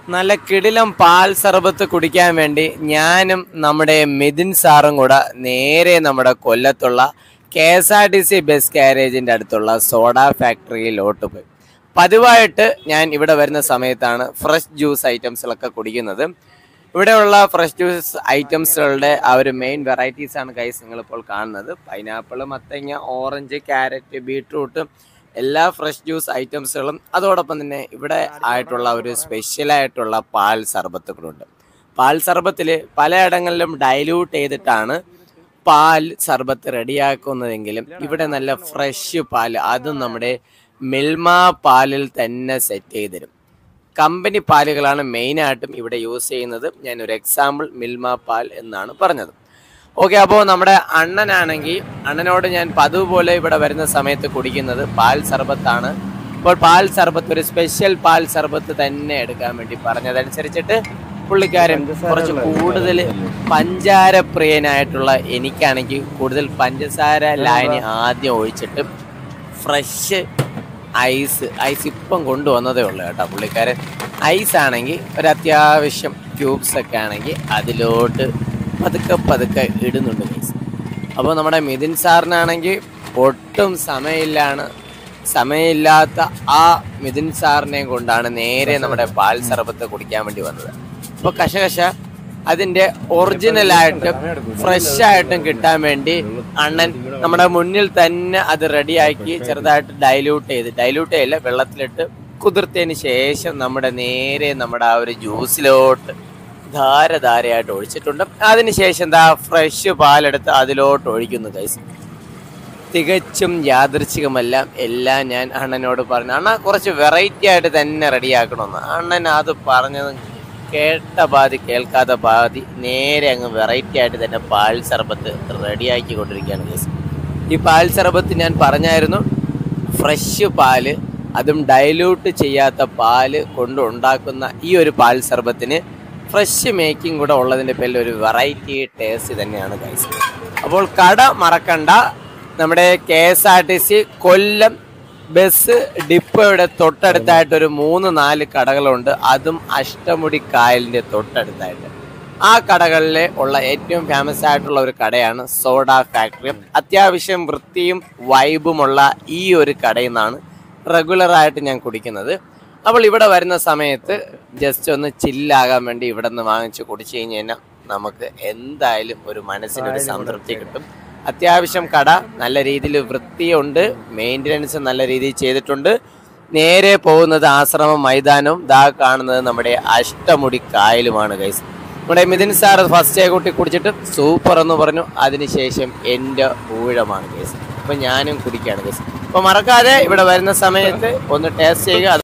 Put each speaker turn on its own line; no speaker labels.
നല്ല കിടിലം പാൽ സർബത്ത് കുടിക്കാൻ വേണ്ടി ഞാനും നമ്മുടെ മിഥുൻ സാറും കൂടെ നേരെ നമ്മുടെ കൊല്ലത്തുള്ള K S R T C bus കാരേജിൻ്റെ അടുത്തുള്ള സോഡ ഫാക്ടറിയിലോട്ട് പോയി പതിവായിട്ട് ഞാൻ ഇവിടെ വരുന്ന സമയത്താണ് ഫ്രഷ് ജ്യൂസ് ഐറ്റംസുകളൊക്കെ കുടിക്കുന്നത് ഇവിടെയുള്ള ഫ്രഷ് ജ്യൂസ് ഐറ്റംസുകളുടെ ആ ഒരു മെയിൻ വെറൈറ്റീസ് ആണ് കൈസ് നിങ്ങളിപ്പോൾ കാണുന്നത് പൈനാപ്പിൾ മത്തങ്ങ ഓറഞ്ച് ക്യാരറ്റ് ബീട്രൂട്ട് എല്ലാ ഫ്രഷ് ജ്യൂസ് ഐറ്റംസുകളും അതോടൊപ്പം തന്നെ ഇവിടെ ആയിട്ടുള്ള ഒരു സ്പെഷ്യലായിട്ടുള്ള പാൽ സർബത്തുകളുണ്ട് പാൽ സർബത്തിൽ പലയിടങ്ങളിലും ഡൈല്യൂട്ട് ചെയ്തിട്ടാണ് പാൽ സർബത്ത് റെഡിയാക്കുന്നതെങ്കിലും ഇവിടെ നല്ല ഫ്രഷ് പാൽ അതും നമ്മുടെ മിൽമ പാലിൽ തന്നെ സെറ്റ് ചെയ്ത് തരും കമ്പനി പാലുകളാണ് മെയിനായിട്ടും ഇവിടെ യൂസ് ചെയ്യുന്നത് ഞാൻ ഒരു എക്സാമ്പിൾ മിൽമ പാൽ എന്നാണ് പറഞ്ഞത് ഓക്കെ അപ്പോൾ നമ്മുടെ അണ്ണനാണെങ്കിൽ അണ്ണനോട് ഞാൻ പതിവ് പോലെ ഇവിടെ വരുന്ന സമയത്ത് കുടിക്കുന്നത് പാൽ സർബത്താണ് ഇപ്പോൾ പാൽ സർബത്ത് ഒരു സ്പെഷ്യൽ പാൽ സർബത്ത് തന്നെ എടുക്കാൻ വേണ്ടി പറഞ്ഞതനുസരിച്ചിട്ട് പുള്ളിക്കാരൻ കുറച്ച് കൂടുതൽ പഞ്ചാര പ്രിയനായിട്ടുള്ള എനിക്കാണെങ്കിൽ കൂടുതൽ പഞ്ചസാര ലായനി ആദ്യം ഒഴിച്ചിട്ട് ഫ്രഷ് ഐസ് ഐസ് ഇപ്പം കൊണ്ടുവന്നതേ ഉള്ളൂ കേട്ടോ പുള്ളിക്കാരൻ ഐസ് ആണെങ്കിൽ ഒരു അത്യാവശ്യം ക്യൂബ്സ് ഒക്കെ ആണെങ്കിൽ അതിലോട്ട് പതുക്കെ പതുക്കെ ഇടുന്നുണ്ട് ഐസ് അപ്പോൾ നമ്മുടെ മിഥുൻ സാറിനാണെങ്കിൽ ഒട്ടും സമയമില്ലാണ് സമയമില്ലാത്ത ആ മിഥുൻ സാറിനെ കൊണ്ടാണ് നേരെ നമ്മുടെ പാൽ സർബത്ത് കുടിക്കാൻ വേണ്ടി വന്നത് അപ്പോൾ കശകശ അതിന്റെ ഒറിജിനൽ ആയിട്ടും ഫ്രഷ് ആയിട്ടും കിട്ടാൻ വേണ്ടി അണ്ണൻ നമ്മുടെ മുന്നിൽ തന്നെ അത് റെഡിയാക്കി ചെറുതായിട്ട് ഡൈല്യൂട്ട് ചെയ്ത് ഡൈല്യൂട്ട് ചെയ്യില്ല വെള്ളത്തിലിട്ട് കുതിർത്തതിന് ശേഷം നമ്മുടെ നേരെ നമ്മുടെ ആ ഒരു ജ്യൂസിലോട്ട് ധാരധാരയായിട്ട് ഒഴിച്ചിട്ടുണ്ട് അതിനുശേഷം എന്താ ഫ്രഷ് പാലെടുത്ത് അതിലോട്ട് ഒഴിക്കുന്നു കൈസ് തികച്ചും യാദൃച്ഛികമല്ല എല്ലാം ഞാൻ അണ്ണനോട് പറഞ്ഞു അണ്ണ കുറച്ച് വെറൈറ്റി ആയിട്ട് തന്നെ റെഡിയാക്കണമെന്ന് അണ്ണൻ അത് പറഞ്ഞത് കേട്ട പാതി കേൾക്കാത്ത പാതി നേരെ അങ്ങ് വെറൈറ്റി ആയിട്ട് തന്നെ പാൽ സർബത്ത് റെഡിയാക്കി കൊണ്ടിരിക്കുകയാണ് കേസ് ഈ പാൽ സർബത്ത് ഞാൻ പറഞ്ഞായിരുന്നു ഫ്രഷ് പാല് അതും ഡൈല്യൂട്ട് ചെയ്യാത്ത പാല് കൊണ്ട് ഉണ്ടാക്കുന്ന ഈ ഒരു പാൽ സർബത്തിന് ഫ്രഷ് മേക്കിംഗ് കൂടെ ഉള്ളതിൻ്റെ പേരിൽ ഒരു വെറൈറ്റി ടേസ്റ്റ് തന്നെയാണ് ഗൈസ് അപ്പോൾ കട മറക്കണ്ട നമ്മുടെ K S R T C Kollam bus ഡിപ്പോയുടെ തൊട്ടടുത്തായിട്ട് ഒരു മൂന്ന് നാല് കടകളുണ്ട് അതും അഷ്ടമുടി കായലിന്റെ തൊട്ടടുത്തായിട്ട് ആ കടകളിലെ ഉള്ള ഏറ്റവും ഫേമസ് ആയിട്ടുള്ള ഒരു കടയാണ് സോഡ ഫാക്ടറി അത്യാവശ്യം വൃത്തിയും വൈബുമുള്ള ഈ ഒരു കടയിൽ നിന്നാണ് റെഗുലറായിട്ട് ഞാൻ കുടിക്കുന്നത് അപ്പോൾ ഇവിടെ വരുന്ന സമയത്ത് ജസ്റ്റ് ഒന്ന് ചില്ലാകാൻ വേണ്ടി ഇവിടെ നിന്ന് വാങ്ങിച്ച് കുടിച്ചു കഴിഞ്ഞ് കഴിഞ്ഞാൽ നമുക്ക് എന്തായാലും ഒരു മനസ്സിനൊരു സംതൃപ്തി കിട്ടും അത്യാവശ്യം കട നല്ല രീതിയിൽ വൃത്തിയുണ്ട് മെയിൻ്റനൻസ് നല്ല രീതിയിൽ ചെയ്തിട്ടുണ്ട് നേരെ പോകുന്നത് ആശ്രമം മൈതാനവും ദാ കാണുന്നത് നമ്മുടെ അഷ്ടമുടി കായലുമാണ് ഗൈസ് നമ്മുടെ മിഥുൻ സാർ ഫസ്റ്റ് കൂട്ടി കുടിച്ചിട്ട് സൂപ്പർ എന്ന് പറഞ്ഞു അതിനുശേഷം എൻ്റെ ഊഴമാണ് ഗൈസ് അപ്പം ഞാനും കുടിക്കുകയാണ് ഗൈസ് അപ്പോൾ മറക്കാതെ ഇവിടെ വരുന്ന സമയത്ത് ഒന്ന് ടേസ്റ്റ് ചെയ്യുക